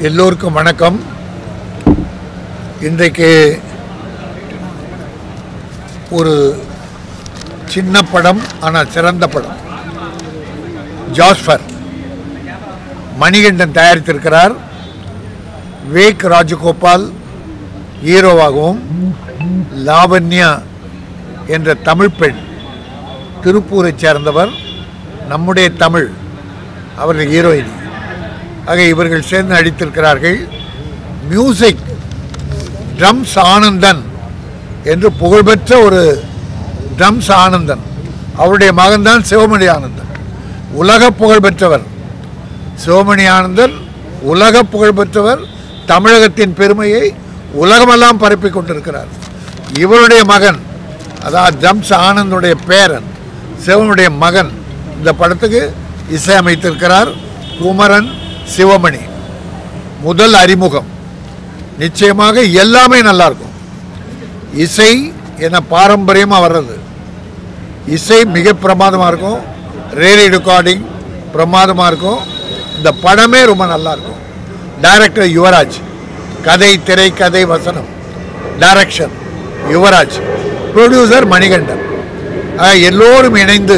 எல்லோருக்கும் வணக்கம் இன்றைக்கு ஒரு சின்ன படம் ஆனால் சிறந்த படம் ஜாஸ்பர் மணிகண்டன் தயாரித்திருக்கிறார் வேக் ராஜகோபால் ஹீரோவாகவும் லாவண்யா என்ற தமிழ் பெண் திருப்பூரைச் சேர்ந்தவர் நம்முடைய தமிழ் அவர்கள் ஹீரோயினி ஆக இவர்கள் சேர்ந்து நடித்திருக்கிறார்கள் மியூசிக் ட்ரம்ஸ் ஆனந்தன் என்று புகழ்பெற்ற ஒரு ட்ரம்ஸ் ஆனந்தன் அவருடைய மகன்தான் சிவமணி ஆனந்தன் உலக புகழ்பெற்றவர் சிவமணி ஆனந்தன் உலக புகழ்பெற்றவர் தமிழகத்தின் பெருமையை உலகமெல்லாம் பரப்பிக் கொண்டிருக்கிறார் இவருடைய மகன் அதாவது ட்ரம்ஸ் ஆனந்துடைய பேரன் சிவனுடைய மகன் இந்த படத்துக்கு இசையமைத்திருக்கிறார் குமரன் சிவமணி முதல் அறிமுகம் நிச்சயமாக எல்லாமே நல்லா இருக்கும் இசை என பாரம்பரியமாக வர்றது இசை மிக பிரமாதமாக இருக்கும் ரேடியோ ரெக்கார்டிங் பிரமாதமாக இருக்கும் இந்த படமே ரொம்ப நல்லா இருக்கும் டைரக்டர் யுவராஜ் கதை திரைக்கதை வசனம் டைரக்ஷன் யுவராஜ் ப்ரொடியூசர் மணிகண்டன் ஆக எல்லோரும் இணைந்து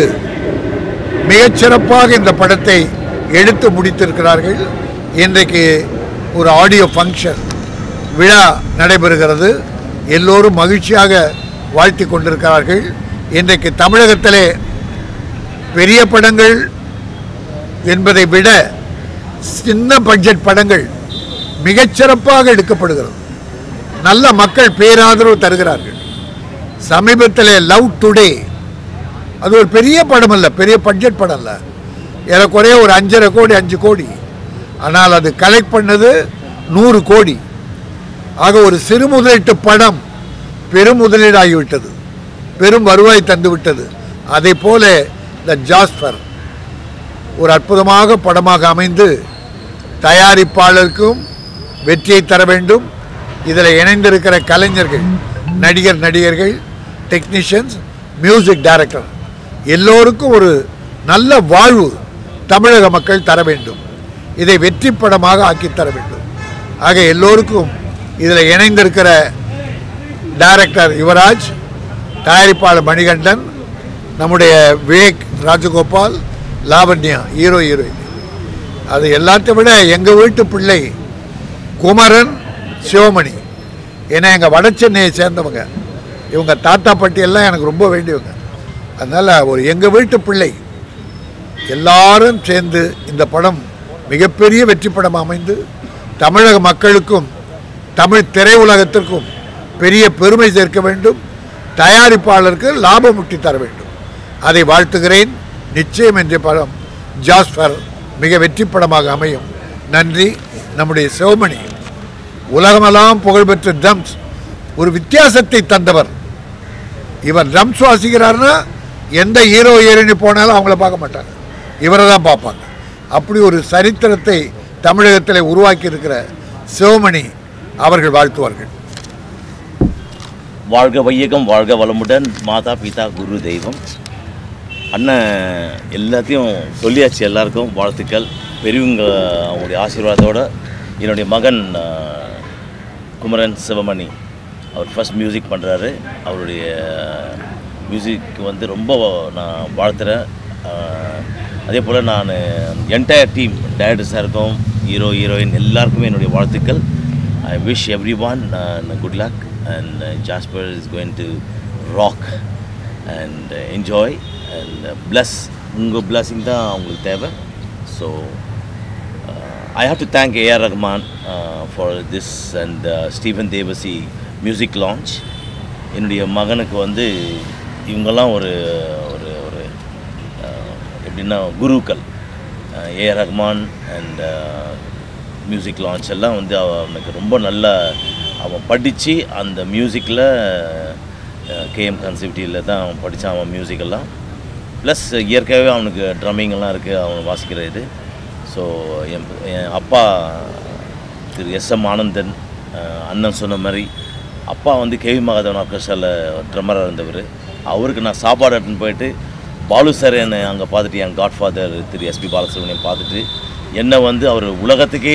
மிகச்சிறப்பாக இந்த படத்தை எடுத்து முடித்திருக்கிறார்கள் இன்றைக்கு ஒரு ஆடியோ ஃபங்க்ஷன் விழா நடைபெறுகிறது எல்லோரும் மகிழ்ச்சியாக வாழ்த்தி கொண்டிருக்கிறார்கள் இன்றைக்கு தமிழகத்திலே பெரிய படங்கள் என்பதை விட சின்ன பட்ஜெட் படங்கள் மிகச்சிறப்பாக எடுக்கப்படுகிறது நல்ல மக்கள் பேராதரவு தருகிறார்கள் சமீபத்தில் லவ் டுடே அது ஒரு பெரிய படம் அல்ல பெரிய பட்ஜெட் படம் அல்ல ஏறக்குறைய ஒரு அஞ்சரை கோடி அஞ்சு கோடி ஆனால் அது கலெக்ட் பண்ணது நூறு கோடி ஆக ஒரு சிறு முதலீட்டு படம் பெரும் முதலீடாகிவிட்டது பெரும் வருவாய் தந்து விட்டது அதை போல இந்த ஜாஸ்பர் ஒரு அற்புதமாக படமாக அமைந்து தயாரிப்பாளருக்கும் வெற்றியை தர வேண்டும் இதில் இணைந்திருக்கிற கலைஞர்கள் நடிகர் நடிகர்கள் டெக்னீஷியன்ஸ் மியூசிக் டைரக்டர் எல்லோருக்கும் ஒரு நல்ல வாழ்வு தமிழக மக்கள் தர வேண்டும் இதை வெற்றி படமாக ஆக்கி தர வேண்டும் ஆக எல்லோருக்கும் இதில் இணைந்திருக்கிற டைரக்டர் யுவராஜ் தயாரிப்பாளர் மணிகண்டன் நம்முடைய விவேக் ராஜகோபால் லாவண்யா ஹீரோ ஹீரோயின் அது எல்லாத்தையும் விட எங்கள் வீட்டு பிள்ளை குமரன் சிவமணி ஏன்னா எங்கள் வட சென்னையை சேர்ந்தவங்க இவங்க தாத்தா பாட்டி எல்லாம் எனக்கு ரொம்ப வேண்டியவங்க அதனால் ஒரு எங்கள் வீட்டு பிள்ளை எல்லாரும் சேர்ந்து இந்த படம் மிகப்பெரிய வெற்றி படம் அமைந்து தமிழக மக்களுக்கும் தமிழ் திரையுலகத்திற்கும் பெரிய பெருமை சேர்க்க வேண்டும் தயாரிப்பாளருக்கு லாபம் முட்டி தர வேண்டும் அதை வாழ்த்துகிறேன் நிச்சயம் என்ற படம் ஜாஸ்பர் மிக வெற்றி படமாக அமையும் நன்றி நம்முடைய சிவமணி உலகமெல்லாம் புகழ்பெற்ற ட்ரம்ஸ் ஒரு வித்தியாசத்தை தந்தவர் இவர் ட்ரம்ஸ் வாசிக்கிறாருன்னா எந்த ஹீரோ ஹீரோயினி போனாலும் அவங்கள பார்க்க மாட்டாங்க இவரை தான் பார்ப்பாங்க அப்படி ஒரு சரித்திரத்தை தமிழகத்தில் உருவாக்கி இருக்கிற சிவமணி அவர்கள் வாழ்த்துவார்கள் வாழ்க வையகம் வாழ்க வளமுடன் மாதா பிதா குரு தெய்வம் அண்ணன் எல்லாத்தையும் சொல்லியாச்சு எல்லாருக்கும் வாழ்த்துக்கள் பெரியவங்க அவங்களுடைய ஆசீர்வாதத்தோட என்னுடைய மகன் அஹ், குமரன் சிவமணி அவர் ஃபர்ஸ்ட் மியூசிக் பண்ணுறாரு அவருடைய மியூசிக் வந்து ரொம்ப நான் வாழ்த்துறேன் அஹ், அதே போல் நான் என்டையர் டீம் டைரக்டர் சாருக்கும் ஹீரோ ஹீரோயின் எல்லாருக்குமே என்னுடைய வாழ்த்துக்கள் I wish everyone good luck and Jasper is going to rock and enjoy and plus உங்கள் blessing தான் அவங்களுக்கு தேவை so I have to thank A R Rahman for this and Stephen Devassy music launch என்னுடைய மகனுக்கு வந்து இவங்கெல்லாம் ஒரு ஒரு ஒரு அஹ், எப்படின்னா குருக்கள் A R Rahman and music launch எல்லாம் வந்து அவனுக்கு ரொம்ப நல்ல அவன் படித்து அந்த மியூசிக்கில் கேஎம் கன்செப்டியில் தான் அவன் படித்தான் அவன் மியூசிக்கெல்லாம் ப்ளஸ் இயற்கையாகவே அவனுக்கு ட்ரம்மிங் எல்லாம் இருக்குது அவன் வாசிக்கிற இது ஸோ என் என் அப்பா திரு எஸ் எம் ஆனந்தன் அஹ், அண்ணன் சொன்ன மாதிரி அப்பா வந்து கேவி மகாதேவன் ஆர்கெஸ்ட்ராவில் ட்ரம்மராக இருந்தவர் அவருக்கு நான் சாப்பாடு எடுத்துன்னு போயிட்டு பாலு சார் என்னை அங்கே பார்த்துட்டு என் காட்ஃபாதர் திரு எஸ்பி பாலசுப்ரமணியம் பார்த்துட்டு என்னை வந்து அவர் உலகத்துக்கே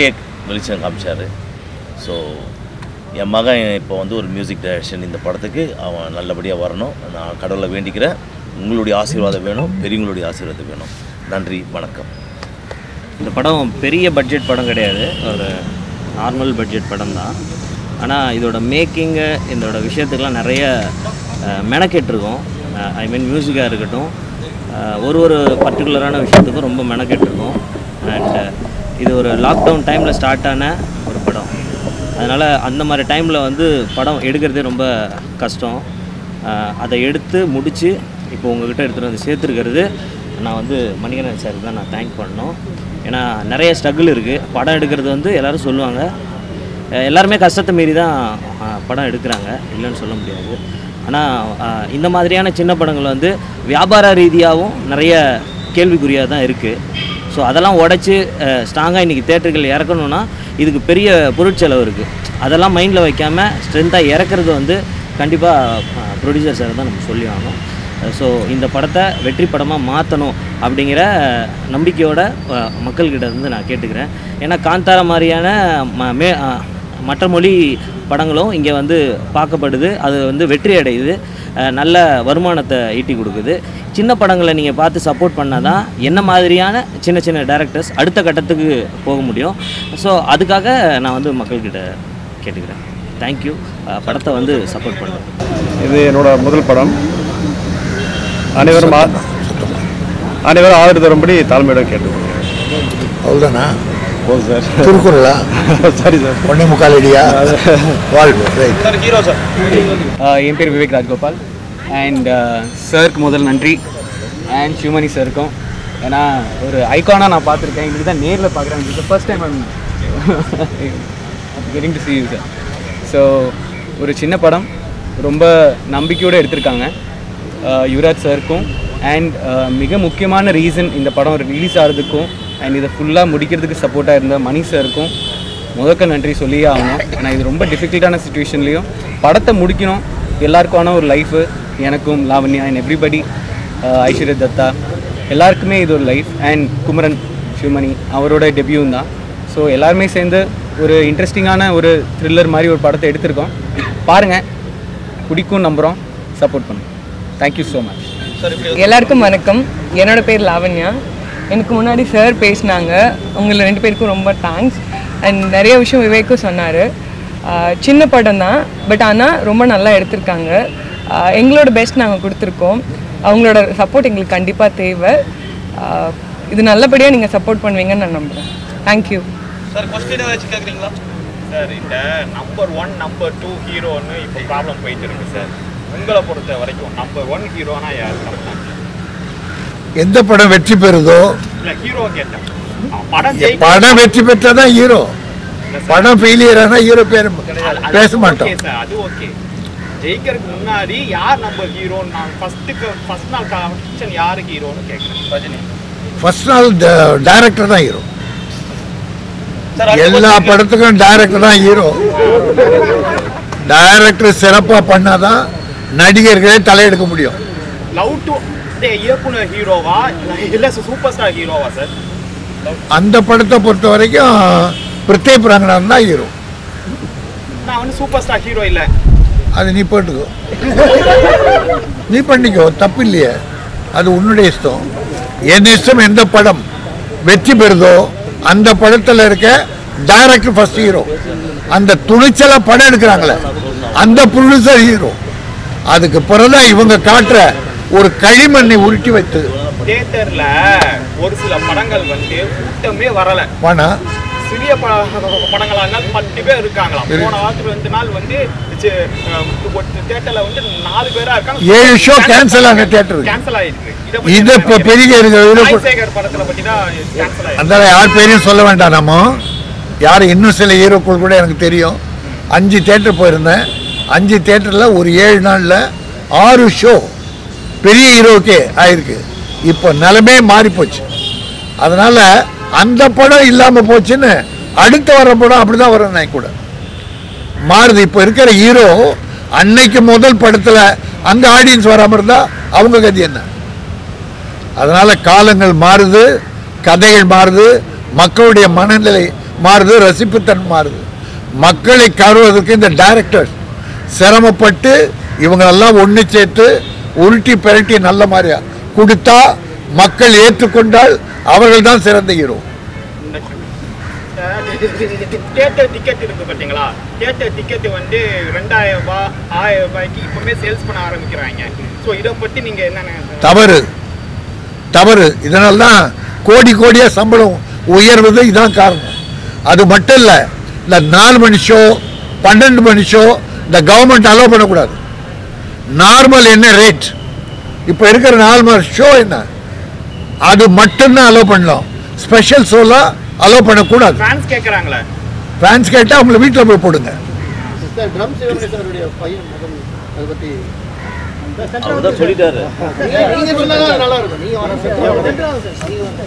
வெளிச்சம் காமிச்சார் ஸோ என் மகன் இப்போ வந்து ஒரு மியூசிக் டைரக்ஷன் இந்த படத்துக்கு அவன் நல்லபடியாக வரணும் நான் கடவுளை வேண்டிக்கிறேன் உங்களுடைய ஆசீர்வாதம் வேணும் பெரியவங்களுடைய ஆசீர்வாதம் வேணும் நன்றி வணக்கம் இந்த படம் பெரிய பட்ஜெட் படம் கிடையாது ஒரு நார்மல் பட்ஜெட் படம் தான் ஆனால் இதோட மேக்கிங்கு இதோட விஷயத்துக்கெலாம் நிறைய அஹ், மெனக்கெட்டிருக்கோம் ஐ மீன் மியூசிக்காக இருக்கட்டும் அஹ், ஒரு ஒரு பர்டிகுலரான விஷயத்துக்கும் ரொம்ப மெனக்கெட்டிருக்கோம் அண்ட் இது ஒரு லாக்டவுன் டைமில் ஸ்டார்ட் ஆன ஒரு படம் அதனால் அந்த மாதிரி டைமில் வந்து படம் எடுக்கிறதே ரொம்ப கஷ்டம் அஹ், அதை எடுத்து முடித்து இப்போ உங்ககிட்ட எடுத்துகிட்டு வந்து சேர்த்துருக்கிறது நான் வந்து மணிகண்டன் சாருக்கு தான் நான் தேங்க் பண்ணணும் ஏன்னா நிறைய ஸ்ட்ரகிள் இருக்குது படம் எடுக்கிறது வந்து எல்லோரும் சொல்லுவாங்க அஹ் எல்லாருமே கஷ்டத்தை மீறி தான் அஹ், படம் எடுக்கிறாங்க இல்லைன்னு சொல்ல முடியாது ஆனால் இந்த மாதிரியான சின்ன படங்கள் வந்து வியாபார ரீதியாகவும் நிறைய கேள்விக்குறியாக தான் இருக்குது ஸோ அதெல்லாம் உடச்சி ஸ்ட்ராங்காக இன்றைக்கி தேட்டர்கள் இறக்கணும்னா இதுக்கு பெரிய பொருட்செலவு இருக்குது அதெல்லாம் மைண்டில் வைக்காமல் ஸ்ட்ரென்த்தாக இறக்குறது வந்து கண்டிப்பாக ப்ரொடியூசர் சார் தான் நம்ம சொல்லி ஆகணும் ஸோ இந்த படத்தை வெற்றி படமாக மாற்றணும் அப்படிங்கிற நம்பிக்கையோட அஹ், மக்கள்கிட்ட இருந்து நான் கேட்டுக்கிறேன் ஏன்னா காந்தாரா மாதிரியான ம- மே அஹ், மற்ற மொழி படங்களும் இங்கே வந்து பார்க்கப்படுது அது வந்து வெற்றி அடையுது அஹ், நல்ல வருமானத்தை ஈட்டி கொடுக்குது சின்ன படங்களை நீங்கள் பார்த்து சப்போர்ட் பண்ணால் தான் என்ன மாதிரியான சின்ன சின்ன டேரக்டர்ஸ் அடுத்த கட்டத்துக்கு போக முடியும் ஸோ அதுக்காக நான் வந்து மக்கள்கிட்ட கேட்டுக்கிறேன் தேங்க்யூ படத்தை வந்து சப்போர்ட் பண்ணுறேன் இது என்னோட முதல் படம் அனைவரும் ஆ- அனைவரும் ஆதரவு தரும்படி தாழ்மையோட கேட்டுக்கொள்கிறேன் அவ்வளோதானா போதும் சார் திருக்குறளா சாரி சார் ஒன்னே முக்கால் அடியா வாழ்வு ரைட் ஆஹ் என் பேர் விவேக் ராஜ்கோபால் அண்ட் சருக்கு முதல் நன்றி அண்ட் சிவமணி சருக்கும் ஏன்னா ஒரு ஐகானாக நான் பார்த்துருக்கேன் இதுக்கு தான் நேரில் பார்க்குறேன் இது first time I'm getting to see you sir so ஒரு சின்ன படம் ரொம்ப நம்பிக்கையோடு எடுத்திருக்காங்க ஆஹ் யுவராஜ் சருக்கும் அண்ட் மிக முக்கியமான ரீசன் இந்த படம் ரிலீஸ் ஆகிறதுக்கும் அண்ட் இதை ஃபுல்லாக முடிக்கிறதுக்கு சப்போர்ட்டாக இருந்த மணி சருக்கும் முதக்க நன்றி சொல்லியே ஆகணும் ஏன்னா இது ரொம்ப டிஃபிகல்ட்டான சுச்சுவேஷன்லேயும் படத்தை முடிக்கணும் எல்லாருக்கான ஒரு லைஃபு எனக்கும் லாவண்யா அண்ட் எவ்ரிபடி ஐஸ்வர்யா தத்தா எல்லாருக்குமே இது ஒரு லைஃப் அண்ட் குமரன் சிவமணி அவரோட டெபியூவும் தான் ஸோ எல்லாருமே சேர்ந்து ஒரு இன்ட்ரெஸ்டிங்கான ஒரு த்ரில்லர் மாதிரி ஒரு படத்தை எடுத்திருக்கோம் பாருங்கள் பிடிக்கும் நம்புகிறோம் சப்போர்ட் பண்ணுங்க தேங்க்யூ ஸோ மச் எல்லாருக்கும் வணக்கம் என்னோட பேர் லாவண்யா எனக்கு முன்னாடி சார் பேசினாங்க உங்களை ரெண்டு பேருக்கும் ரொம்ப தேங்க்ஸ் அண்ட் நிறைய விஷயம் விவேக்கும் சொன்னார் சின்ன படம் தான் பட் ஆனால் ரொம்ப நல்லா எடுத்திருக்காங்க ஆஹ் எங்களோட பெஸ்ட் நாங்கள் கொடுத்துருக்கோம் அவங்களோட சப்போர்ட் எங்களுக்கு கண்டிப்பாக தேவை ஆஹ் இது நல்லபடியாக நீங்கள் சப்போர்ட் பண்ணுவீங்கன்னு நான் நம்புகிறேன் தேங்க்யூ சார் இந்த நம்பர் ஒன் நம்பர் டூ ஹீரோன்னு இப்போ ப்ராப்ளம் போயிட்டு இருக்கு சார் உங்களை பொறுத்த வரைக்கும் நம்பர் ஒன் ஹீரோனா யார் எந்த படம் வெற்றி பெறுதோ இல்லை ஹீரோ கேட்டேன் அவன் படம் ஜெயிக்க படம் வெற்றி பெற்றாதான் ஹீரோ படம் ஃபெயிலியர் ஆனால் ஹீரோ பேர் பேச மாட்டோம் ஓகே சார் அது ஓகே ஜெயிக்கிறதுக்கு முன்னாடி யார் நம்பர் ஹீரோன்னு நான் ஃபர்ஸ்ட்டுக்கு ஃபர்ஸ்ட் நாள் காம்படிஷன் யாருக்கு ஹீரோன்னு கேட்குறேன் ரஜினி ஃபர்ஸ்ட் நாள் டைரக்டர் தான் ஹீரோ சார் எல்லா படத்துக்கும் டைரக்டர் தான் ஹீரோ டைரக்டர் சிறப்பாக பண்ணாதான் நடிகர்களே தலையெடுக்க முடியும் லவ் டு இயக்குனர் ஹீரோவா இல்லை சூப்பர் ஸ்டார் ஹீரோவா சார் அந்த படத்தை பொறுத்த வரைக்கும் பிரத்யேக் ரங்கநாதன் தான் ஹீரோ நான் வந்து சூப்பர் ஸ்டார் ஹீரோ இல்லை அது நீ போட்டுக்கோ நீ பண்ணிக்கோ தப்பு இல்லையே அது உன்னுடைய இஷ்டம் என் இஷ்டம் எந்த படம் வெற்றி பெறுதோ அந்த படத்தில் இருக்க டைரக்டர் ஃபர்ஸ்ட் ஹீரோ அந்த துணிச்சலா படம் எடுக்கிறாங்களே அந்த ப்ரொடியூசர் ஹீரோ அதுக்கு பிறகுதான் இவங்க காட்டுற ஒரு களிமண்ணை உருட்டி வைத்து தியேட்டர்ல ஒரு சில படங்கள் வந்து கூட்டமே வரல வானா சிறிய ப- படங்களா இருந்தால் பத்து பேர் இருக்காங்களாம் போன வாரத்துல ரெண்டு நாள் வந்து தியேட்டர்ல வந்து நாலு பேரா இருக்காங்க ஏழு show cancel ஆன theatre இருக்கு. கேன்சல் ஆயிருக்கு இத இது இப்போ பெரிய இருக்கு. இது கூட- ராஜசேகர் படத்துல பத்தி தான் கேன்சல் ஆயிருக்கு அதனால யார் பேரையும் சொல்ல வேண்டாம் நம்ம யார் இன்னும் சில ஹீரோக்கள் கூட எனக்கு தெரியும் அஞ்சு தேட்டர் போயிருந்தேன் அஞ்சு தேட்டரில் ஒரு ஏழு நாளில் ஆறு ஷோ பெரிய ஹீரோக்கே ஆயிருக்கு இப்போ நிலமே மாறி போச்சு அதனால அந்த படம் இல்லாமல் போச்சுன்னு அடுத்து வர படம் அப்படிதான் வரும் நான் கூட மாறுது இப்போ இருக்கிற ஹீரோ அன்னைக்கு முதல் படத்தில் அங்கே ஆடியன்ஸ் வராமல் இருந்தால் அவங்க கதி என்ன அதனால காலங்கள் மாறுது கதைகள் மாறுது மக்களுடைய மனநிலை மாறுது ரசிப்புத்தன் மாறுது மக்களை கருவதற்கு இந்த டைரக்டர்ஸ் சிரமப்பட்டு இவங்களெல்லாம் ஒன்று சேர்த்து உருட்டி பிரட்டி நல்ல மாதிரியா கொடுத்தா மக்கள் ஏற்றுக்கொண்டால் அவர்கள் தான் சிறந்த ஹீரோ தியேட்டர் டிக்கெட் இருக்கு பார்த்தீங்களா தியேட்டர் டிக்கெட் வந்து ரெண்டாயிரம் ரூபாய் ஆயிரம் ரூபாய்க்கு இப்பவுமே சேல்ஸ் பண்ண ஆரம்பிக்கிறாங்க ஸோ இதை பற்றி நீங்கள் என்ன நினைக்கிறீங்க? தவறு தவறு இதனால தான் கோடி கோடியாக சம்பளம் உயர்வது இதான் காரணம் அது மட்டும் இல்லை இந்த நாலு மணி ஷோ பன்னெண்டு மணி ஷோ இந்த கவர்மெண்ட் அலோவ் பண்ணக்கூடாது நார்மல் என்ன ரேட் இப்போ இருக்கிற நாலு மணி ஷோ என்ன அது மட்டும்தான் அலோவ் பண்ணலாம் ஸ்பெஷல் ஷோலாம் அலோவ் பண்ணக்கூடாது ஃபேன்ஸ் கேட்குறாங்களே ஃபேன்ஸ் கேட்டால் அவங்கள வீட்டில் போய் போடுங்க சார் ட்ரம் சிவகணேசனுடைய பையன் மகன் அதை பற்றி அவர் தான் சொல்லிட்டாரு நீங்க சொன்னா நல்லா இருக்கும் நீங்க வர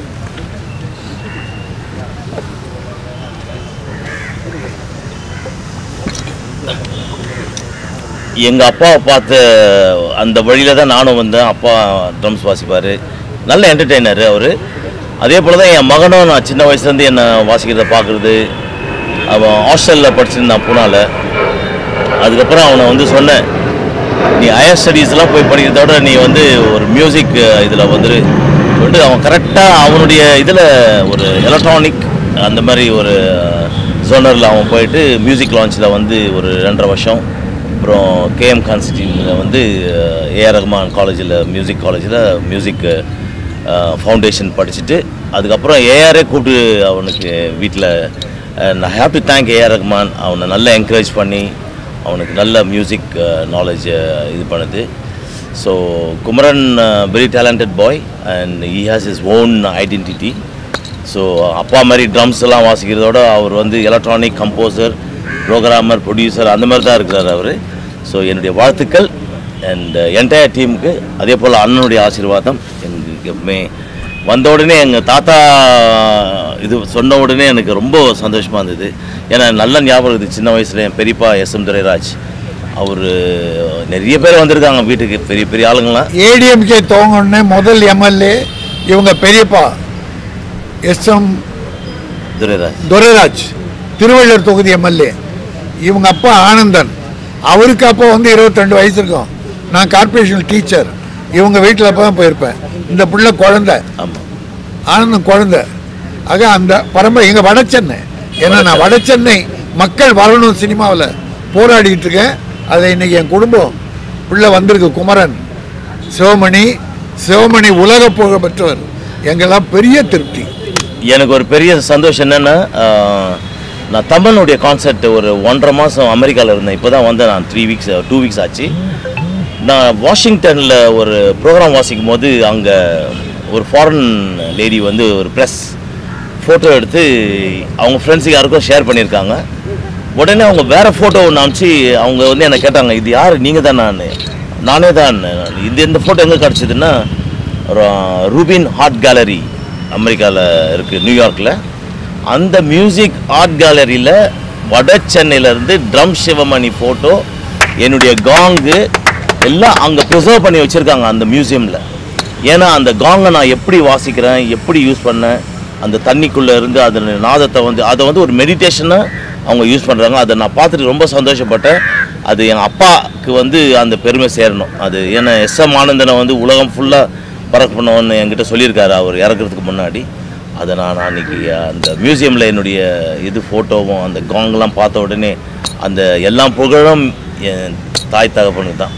எங்கள் அப்பாவை பார்த்த அந்த வழியில் தான் நானும் வந்தேன் அப்பா ட்ரம்ஸ் வாசிப்பார் நல்ல என்டர்டெய்னர் அவர் அதே போல் தான் என் மகனும் நான் சின்ன வயசுலேருந்து என்னை வாசிக்கிறத பார்க்குறது அவன் ஹாஸ்டலில் படிச்சிருந்தான் பூனால அதுக்கப்புறம் அவனை வந்து சொன்னேன் நீ ஹையர் ஸ்டடீஸ்லாம் போய் படிக்கிறத விட நீ வந்து ஒரு மியூசிக் இதில் வந்துரு சொல்லிட்டு அவன் கரெக்டாக அவனுடைய இதில் ஒரு எலக்ட்ரானிக் அந்த மாதிரி ஒரு ஜோனரில் அவன் போயிட்டு மியூசிக் லான்ச்சில் வந்து ஒரு ரெண்டரை வருஷம் அப்புறம் கேஎம் கான்ஸ்டியூனில் வந்து ஏஆர் ரஹ்மான் காலேஜில் மியூசிக் காலேஜில் மியூசிக் ஃபவுண்டேஷன் படிச்சுட்டு அதுக்கப்புறம் ஏஆரே கூப்பிட்டு அவனுக்கு வீட்டில் நான் have to thank A R Rahman அவனை நல்லா என்கரேஜ் பண்ணி அவனுக்கு நல்ல மியூசிக் நாலேஜ் இது பண்ணுது so Kumaran very talented boy and he has his own identity so அப்பா மாதிரி ட்ரம்ஸ் எல்லாம் வாசிக்கிறதோட அவர் வந்து எலக்ட்ரானிக் கம்போசர் ப்ரோக்ராமர் ப்ரொடியூசர் அந்த மாதிரி தான் இருக்கிறார் அவர் ஸோ என்னுடைய வாழ்த்துக்கள் அண்ட் என்டையர் டீமுக்கு அதே போல் அண்ணனுடைய ஆசீர்வாதம் எங்களுக்கு எப்பவுமே வந்த உடனே எங்கள் தாத்தா இது சொன்ன உடனே எனக்கு ரொம்ப சந்தோஷமாக இருந்தது ஏன்னா நல்ல ஞாபகம் இருக்குது சின்ன வயசில் என் பெரியப்பா எஸ் எம் துரைராஜ் அவர் நிறைய பேர் வந்திருக்காங்க வீட்டுக்கு பெரிய பெரிய ஆளுங்களாம் ஏடிஎம்கே துவங்கினே முதல் எம்எல்ஏ இவங்க பெரியப்பா எஸ்எம் துரைராஜ் துரைராஜ் திருவள்ளூர் தொகுதி எம்எல்ஏ இவங்க அப்பா ஆனந்தன் அவருக்கு அப்போ வந்து 22 வயசு இருக்கும் நான் கார்ப்பரேஷன் டீச்சர் இவங்க வீட்டில் அப்போ தான் போயிருப்பேன் இந்த பிள்ளை குழந்தை ஆமாம் ஆனந்தம் குழந்தை ஆக அந்த பரம்பரை எங்கள் வட சென்னை ஏன்னா நான் வட சென்னை மக்கள் வரணும் சினிமாவில் போராடிட்டு இருக்கேன் அதை இன்னைக்கு என் குடும்பம் பிள்ளை வந்திருக்கு குமரன் சிவமணி சிவமணி உலக புகழ் பெற்றவர் எங்கெல்லாம் பெரிய திருப்தி எனக்கு ஒரு பெரிய சந்தோஷம் என்னென்னா நான் தமனுடைய கான்சர்ட் ஒரு ஒன்றரை மாதம் அமெரிக்காவில் இருந்தேன் இப்போ தான் வந்தேன் நான் த்ரீ வீக்ஸ் டூ வீக்ஸ் ஆச்சு நான் வாஷிங்டனில் ஒரு ப்ரோக்ராம் வாசிக்கும் போது அங்கே ஒரு ஃபாரின் லேடி வந்து ஒரு ப்ரெஸ் ஃபோட்டோ எடுத்து அவங்க ஃப்ரெண்ட்ஸுக்கு யாருக்கும் ஷேர் பண்ணியிருக்காங்க உடனே அவங்க வேறு ஃபோட்டோ ஒன்று அனுப்பிச்சு அவங்க வந்து என்னை கேட்டாங்க இது யார் நீங்கள் தான் நான் நானே தான் இது இந்த ஃபோட்டோ எங்கே கிடச்சிதுன்னா ரூபின் ஹார்ட் கேலரி அமெரிக்காவில் இருக்குது நியூயார்க்கில் அந்த மியூசிக் ஆர்ட் கேலரியில் வட சென்னையிலேருந்து ட்ரம் சிவமணி ஃபோட்டோ என்னுடைய காங்கு எல்லாம் அங்கே ப்ரிசர்வ் பண்ணி வச்சுருக்காங்க அந்த மியூசியமில் ஏன்னா அந்த காங்கை நான் எப்படி வாசிக்கிறேன் எப்படி யூஸ் பண்ணேன் அந்த தண்ணிக்குள்ளே இருந்து அதன் நாதத்தை வந்து அதை வந்து ஒரு மெடிடேஷனாக அவங்க யூஸ் பண்ணுறாங்க அதை நான் பார்த்துட்டு ரொம்ப சந்தோஷப்பட்டேன் அது எங்கள் அப்பாவுக்கு வந்து அந்த பெருமை சேரணும் அது ஏன்னா எஸ் எம் ஆனந்தனை வந்து உலகம் ஃபுல்லாக பறக்க பண்ணவன்னு என்கிட்ட சொல்லியிருக்காரு அவர் இறக்குறதுக்கு முன்னாடி அதை நான் அன்னைக்கு அந்த மியூசியமில் என்னுடைய இது ஃபோட்டோவும் அந்த காங்கெல்லாம் பார்த்த உடனே அந்த எல்லா புகழும் என் தாய் தகப்பனுக்கு தான்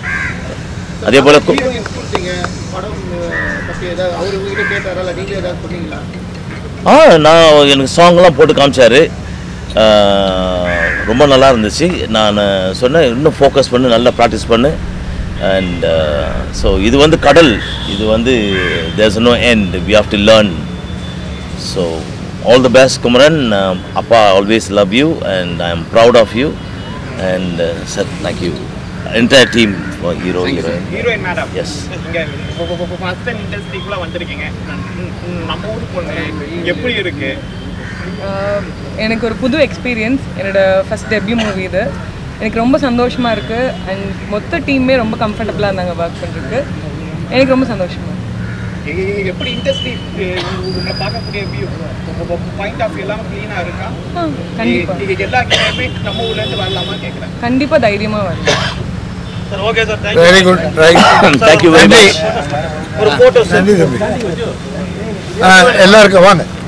அதே போல் ஹீரோயின் கொடுத்தீங்க படம் அஹ், பத்தி ஏதாவது அவர் உங்ககிட்ட கேட்டாரா இல்லை நீங்களே ஏதாவது சொன்னீங்களா ஆ நான் எனக்கு சாங்லாம் போட்டு காமிச்சாரு ஆ, ரொம்ப நல்லா இருந்துச்சு நான் சொன்னேன் இன்னும் ஃபோக்கஸ் பண்ணு நல்லா ப்ராக்டிஸ் பண்ணு அண்ட் ஸோ இது வந்து கடல் இது வந்து there's no end we have to learn so all the best Kumaran அப்பா always love you and I am proud of you and sir thank you entire team hero heroine heroine madam Yes. இங்க first time இண்டஸ்ட்ரிக்குள்ள வந்திருக்கீங்க ம், ம், நம்ம ஊர் பொண்ணு எப்படி இருக்கு ஆஹ் எனக்கு ஒரு புது எக்ஸ்பீரியன்ஸ் என்னோட ஃபஸ்ட் டெபியூ மூவி இது எனக்கு ரொம்ப சந்தோஷமாக இருக்குது அண்ட் மொத்த டீமே ரொம்ப கம்ஃபர்டபுளாக இருந்தாங்க ஒர்க் பண்ணுறதுக்கு எனக்கு ரொம்ப சந்தோஷமாக இருக்கு எப்படி இண்டஸ்ட்ரி உங்களை பார்க்கக்கூடிய வியூ பாயிண்ட் ஆஃப் எல்லாம் க்ளீனாக இருக்கா ஆ, கண்டிப்பா இ- எல்லா கேமே நம்ம ஊர்ல இருந்து வரலாமா கேட்குறேன் கண்டிப்பா தைரியமா வரலாம் sir okay sir very good right thank you very நன்றி மச் ஒரு ஃபோட்டோ நன்றி தம்பி ஆ, எல்லாருக்கும் வாங்க